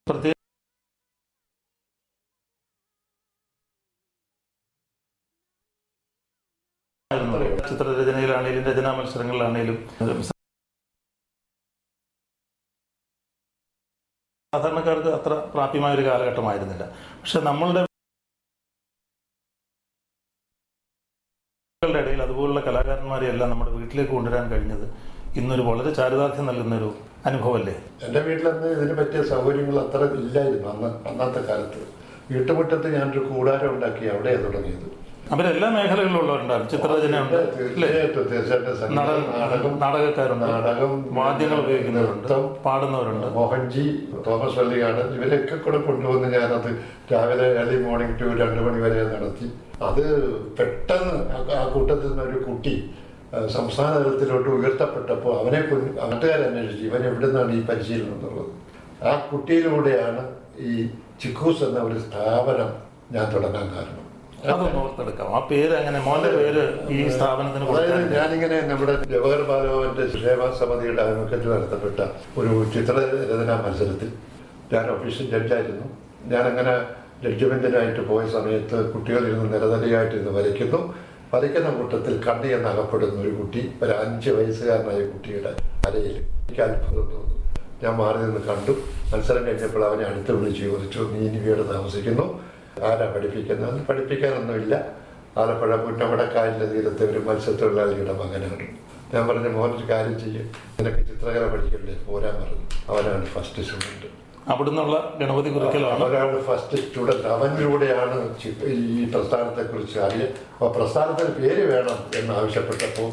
പ്രത്യേക ചിത്രരചനയിലാണെങ്കിലും രചനാ മത്സരങ്ങളിലാണെങ്കിലും സാധാരണക്കാർക്ക് അത്ര പ്രാപ്യമായ ഒരു കാലഘട്ടമായിരുന്നില്ല പക്ഷെ നമ്മളുടെ ളുടെ ഇടയിൽ അതുപോലുള്ള കലാകാരന്മാരെ എല്ലാം നമ്മുടെ വീട്ടിലേക്ക് കൊണ്ടുവരാൻ കഴിഞ്ഞത് ഇന്നൊരു വളരെ ചാരിതാർത്ഥ്യം നൽകുന്ന ഒരു അനുഭവമല്ലേ എൻ്റെ വീട്ടിലന്ന് ഇതിന് പറ്റിയ സൗകര്യങ്ങൾ അത്ര ഇല്ലായിരുന്നു അന്ന് അന്നത്തെ കാലത്ത് വീട്ടുമുറ്റത്ത് ഞാനൊരു കൂടാരം ഉണ്ടാക്കി അവിടെയാണ് തുടങ്ങിയത് അവരെല്ലാ മേഖലകളിലുള്ളവരുണ്ടാകും ചിത്രരചനയുണ്ട് അല്ലേ തീർച്ചയായിട്ടും തീർച്ചയായിട്ടും സംഗീതം, നാടക- നാടകം നാടകക്കാരുണ്ട് നാടകം വാദ്യങ്ങൾ ഉപയോഗിക്കുന്നവരുണ്ട് നൃത്തം, പാടുന്നവരുണ്ട് മോഹൻജി തോമസ് വള്ളിയാണ് ഇവരൊക്കെ കൂടെ കൊണ്ടുവന്ന് ഞാനത് രാവിലെ ഏർലി മോർണിംഗ് ടു രണ്ട് മണി വരെ നടത്തി അത് പെട്ടെന്ന് ആ- ആ കൂട്ടത്തിൽ നിന്ന് ഒരു കുട്ടി ആ, സംസ്ഥാന തലത്തിലോട്ട് ഉയർത്തപ്പെട്ടപ്പോൾ അവനെ കൊണ്ട് നാട്ടുകാരന്വേഷിച്ചു ഇവൻ എവിടെ നിന്നാണ് ഈ പരിശീലനം എന്നുള്ളത് ആ കുട്ടിയിലൂടെയാണ് ഈ ചിക്കൂസ് എന്ന ഒരു സ്ഥാപനം ഞാൻ തുടങ്ങാൻ കാരണം അതൊന്ന് ഓർത്തെടുക്കാം ആ പേര് അങ്ങനെ മോന്റെ പേര് ഈ സ്ഥാപനത്തിന് അതായത് കൊടുക്കാൻ ഞാനിങ്ങനെ നമ്മുടെ ജവഹർ ബാലഭവന്റെ സേവാ സമിതിയുടെ ആഭിമുഖ്യത്തിൽ നടത്തപ്പെട്ട ഒരു ചിത്രരചനാ മത്സരത്തിൽ ഞാൻ ഒഫീഷ്യൽ ജഡ്ജായിരുന്നു ഞാനങ്ങനെ ജഡ്ജ്മെന്റിനായിട്ട് പോയ സമയത്ത് കുട്ടികളിരുന്ന് നിരനിരയായിട്ടിരുന്ന് വരയ്ക്കുന്നു വരയ്ക്കുന്ന കൂട്ടത്തിൽ കണ്ണി എന്നകപ്പെടുന്ന ഒരു കുട്ടി ഒരു അഞ്ച് വയസ്സുകാരനായ കുട്ടിയുടെ അരയിൽ എനിക്ക് അത്ഭുതം തോന്നുന്നു ഞാൻ മാറി നിന്ന് കണ്ടു മത്സരം കഴിഞ്ഞപ്പോൾ അവനെ അടുത്ത് വിളിച്ച് ചോദിച്ചു നീ ഇനി വീട് താമസിക്കുന്നു ആരാ പഠിപ്പിക്കുന്നത് പഠിപ്പിക്കാനൊന്നുമില്ല ആലപ്പുഴ പുന്നമടക്കായലിൻ്റെ തീരത്തെ ഒരു മത്സ്യത്തൊഴിലാളിയുടെ മകനാണ് ഞാൻ പറഞ്ഞു മോനൊരു കാര്യം ചെയ്യും നിനക്ക് ചിത്രകല പഠിക്കണ്ടേ പോരാൻ പറഞ്ഞു അവനാണ് ഫസ്റ്റ് സ്റ്റുഡൻറ്റ് അവിടുന്നുള്ള ഗണപതി കുറിക്കലാണ് അവനാണ് ഫസ്റ്റ് സ്റ്റുഡൻറ്റ് അവനിലൂടെയാണ് ചി- ഈ പ്രസ്ഥാനത്തെക്കുറിച്ച് അറിയാൻ അപ്പോൾ പ്രസ്ഥാനത്തിന് പേര് വേണം എന്ന് ആവശ്യപ്പെട്ടപ്പോൾ